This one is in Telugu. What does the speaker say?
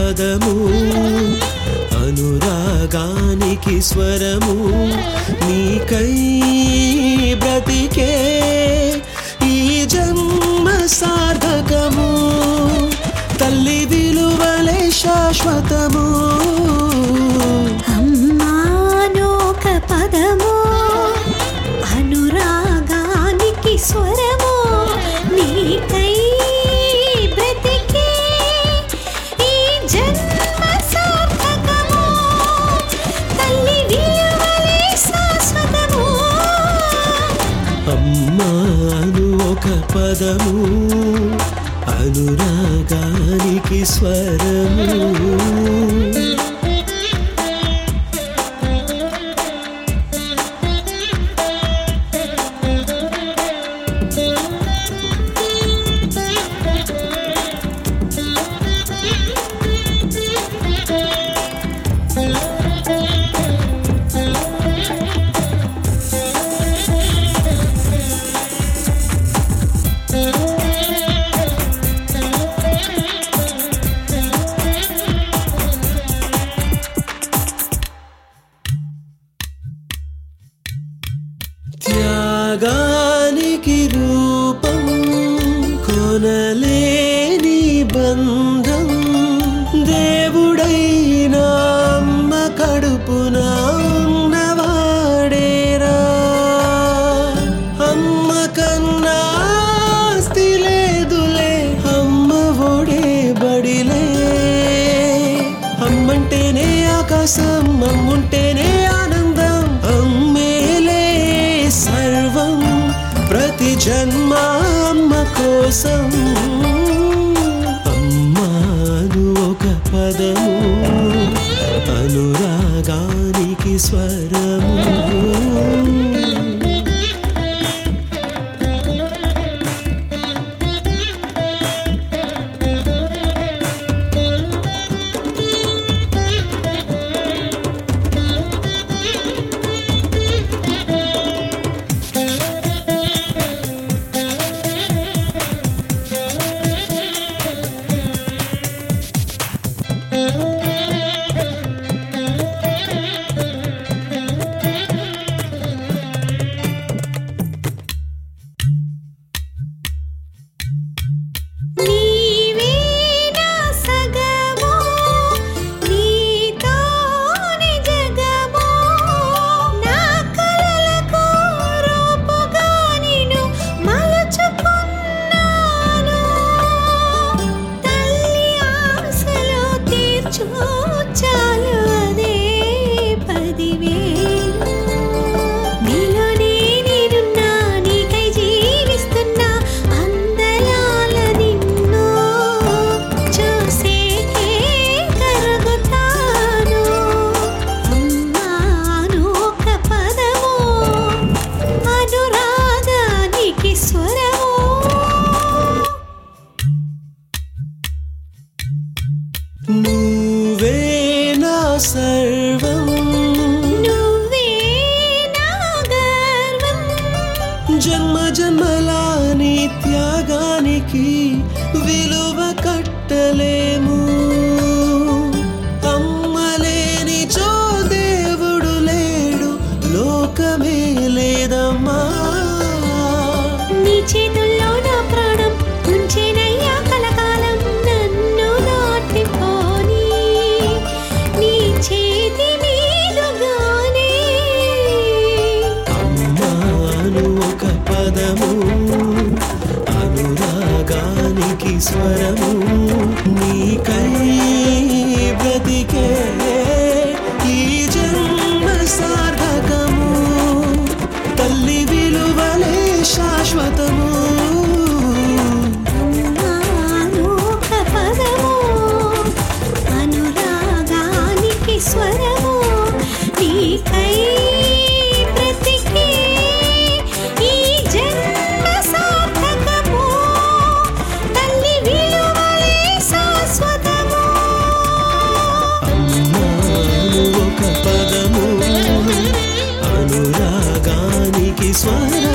పదము అనురాగానికి స్వరము నీకై బ్రతికే ఈ జన్మ సార్థకము తల్లి విలువలే శాశ్వతము అమ్మానోక పదము అనురాగానికి స్వరము నీకై బ్రతికే ఈ జన్మ సార్థకము తల్లి విలువలే శాశ్వతము అమ్మాను ఒక పదము అనురాగానికి స్వరము త్యాగానికి రూపం కొనలేని బంధం దేవుడైన అమ్మ కడుపున ఉన్నవాడేరా అమ్మ కన్నా ఆస్తి లేదులే అమ్మ ఒడే బడిలే అమ్మంటేనే ఆకాశం అమ్ముంటేనే ఆనందం అమ్మేలే సర్వం ప్రతి జన్మ అమ్మ కోసం అమ్మాను ఒక పదము అనురాగానికి స్వరము నీవే నా సగము నీతోని జగము నా కలలకు రూపుగా నిన్ను మలచుకున్నాను తల్లి ఆశలు తీర్చు చాలు అదే పదివేలు నీలోనే నేనున్నా నీకై జీవిస్తున్నా అందలాల నిన్ను చూసేకే కరుగుతాను అమ్మాను ఒక పదము అనురాగానికి స్వరము నువ్వే నా సర్వం నువ్వే నా గర్వం జన్మ జన్మలాని త్యాగానికి విలువ కట్టలేము అమ్మలేని చో దేవుడు లేడు లోకమే లేదమ్మా నీ చేతుల్లో నా ప్రాణం ఉంచేనయ్యా కలకాలం నన్ను దాటిపోని నీ చేతి మీదుగానే అమ్మాను ఒక పదము అనురాగానికి స్వరము నీకై బ్రతికే ఈ జన్మ సార్థకము తల్లి విలువలే శాశ్వతము అమ్మానోక పదము అనురాగానికి స్వరము నీకై బ్రతికే ఈ జన్మ సార్థకము తల్లి విలువలే శాశ్వతము అమ్మాను ఒక పదము అనురాగానికి స్వరము